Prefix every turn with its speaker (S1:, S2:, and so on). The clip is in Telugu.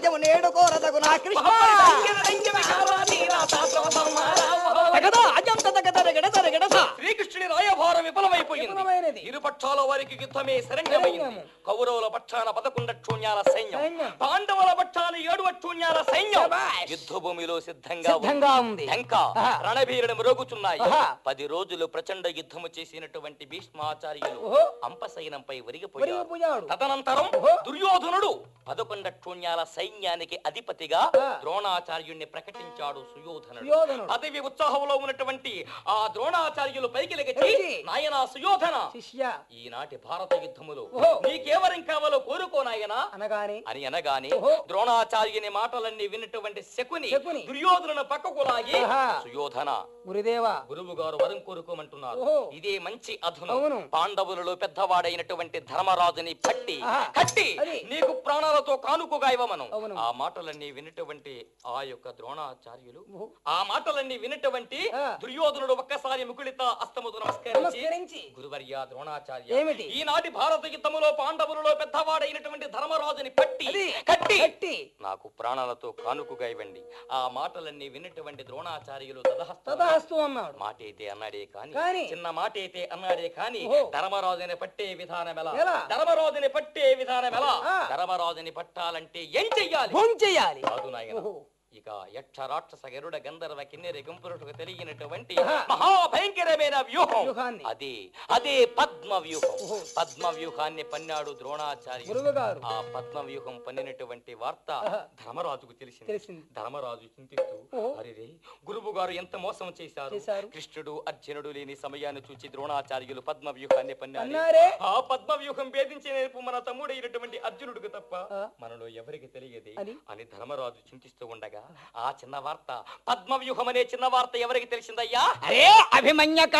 S1: రాజ్యము నేడు కోరదగు నా కృష్ణ తగదా అజంత తగద రెగడ తరగడస.
S2: శ్రీకృష్ణుడి రాయభారం విఫలమైపోయింది
S1: విఫలమైనది.
S2: ఇరు పక్షాల వారికి యుద్ధమే శరణ్యమైంది
S1: శరణ్యము.
S2: కౌరవుల పక్షాన పదకొండ క్షూన్యాల సైన్యం
S1: సైన్యం.
S2: పాండవుల పక్షాన ఏడు క్షూన్యాల సైన్యం
S1: శభాష్.
S2: యుద్ధ భూమిలో సిద్ధంగా
S1: సిద్ధంగా ఉంది.
S2: ఢంక
S1: ఆహా.
S2: రణభీరుడు మ్రోగుచున్నాయి
S1: ఆహా.
S2: పది రోజులు ప్రచండ యుద్ధము చేసినటువంటి భీష్మాచార్యులు
S1: ఓహో.
S2: అంపసైనంపై ఒరిగిపోయారు
S1: ఒరిగిపోయాడు.
S2: తదనంతరం
S1: ఓహో.
S2: దుర్యోధనుడు పదకొండ క్షూన్యాల సైన్యానికి అధిపతిగా
S1: ఆ.
S2: ద్రోణాచార్యుణ్ణి ప్రకటించాడు సుయోధనుడు
S1: సుయోధనుడు.
S2: పదవి ఉత్సాహంలో ఉన్నటువంటి ఆ ద్రోణాచార్యులు పైకి లెగచి
S1: లెగచి,
S2: నాయనా సుయోధన
S1: శిష్య
S2: ఈనాటి భారత యుద్ధములో
S1: ఓహో.
S2: నీకేవరం కావాలో కోరుకో నాయనా
S1: అనగానే
S2: అని అనగానే
S1: ఓహో.
S2: ద్రోణాచార్యుని మాటలన్నీ విన్నటువంటి శకుని
S1: శకుని.
S2: దుర్యోధనుని పక్కకు లాగి
S1: ఆహా.
S2: సుయోధన
S1: గురుదేవా
S2: గురువు గారు వరం కోరుకోమంటున్నారు
S1: ఓహో.
S2: ఇదే మంచి అధును
S1: అవును.
S2: పాండవులలో పెద్దవాడైనటువంటి ధర్మరాజుని పట్టి
S1: ఆహా.
S2: కట్టి
S1: అది.
S2: నీకు ప్రాణాలతో కానుకగా ఇవ్వమను
S1: అవును.
S2: ఆ మాటలన్నీ వినటువంటి ఆ యొక్క ద్రోణాచార్యులు
S1: ఓహో.
S2: ఆ మాటలన్నీ వినటువంటి
S1: ఆ.
S2: దుర్యోధనుడు ఒక్కసారి ముకుళిత అస్తముతో నమస్కరించి
S1: నమస్కరించి
S2: గురువర్య ద్రోణాచార్య
S1: ఏమిటి?
S2: ఈనాటి భారత యుద్ధములో పాండవులలో పెద్దవాడైనటువంటి ధర్మరాజుని పట్టి
S1: అది.
S2: కట్టి
S1: కట్టి
S2: నాకు ప్రాణాలతో కానుకగా ఇవ్వండి ఆ మాటలన్నీ విన్నటువంటి ద్రోణాచార్యులు తదహస్త
S1: తదాస్తు అన్నాడు
S2: మాట అయితే అన్నాడే కాని
S1: కాని.
S2: చిన్న మాట అయితే అన్నాడే కాని
S1: ఓహో.
S2: ధర్మరాజుని పట్టే విధానం ఎలా
S1: ఎలా?
S2: ధర్మరాజుని పట్టే విధానం ఎలా
S1: ఆ.
S2: ధర్మరాజుని పట్టాలంటే ఏం చెయ్యాలి
S1: భోంచెయ్యాలి
S2: కాదు నాయన
S1: ఓహో.
S2: ఇక యక్ష రాక్షస గరుడ గంధర్వ కిన్నెర గుంపురుటకు తెలియనటువంటి
S1: ఆహా.
S2: మహాభయంకరమైన వ్యూహం
S1: వ్యూహాన్ని.
S2: అదే అదే పద్మ వ్యూహం
S1: ఓహో.
S2: పద్మ వ్యూహాన్ని పన్నాడు ద్రోణాచార్యుడు
S1: గురువు గారు
S2: ఆ పద్మ వ్యూహం పన్నినటువంటి వార్త
S1: ఆహా.
S2: ధర్మరాజుకు తెలిసింది
S1: తెలిసింది.
S2: ధర్మరాజు చింతిస్తూ
S1: ఓహో.
S2: అరే గురువు గారు ఎంత మోసం చేశారు
S1: చేశారు.
S2: కృష్ణుడు అర్జునుడు లేని సమయాన్ని చూచి ద్రోణాచార్యులు పద్మ వ్యూహాన్ని పన్నారు
S1: అన్నారే
S2: ఆ పద్మ వ్యూహం భేదించే నేర్పు మన తమ్ముడైనటువంటి అర్జునుడికి తప్ప
S1: ఆ.
S2: మనలో ఎవరికి తెలియదు
S1: అని?
S2: అని ధర్మరాజు చింతిస్తూ ఉండగా ఆ చిన్న వార్త పద్మ వ్యూహం అనే చిన్న వార్త ఎవరికి తెలిసిందయ్యా
S1: అరే అభిమన్య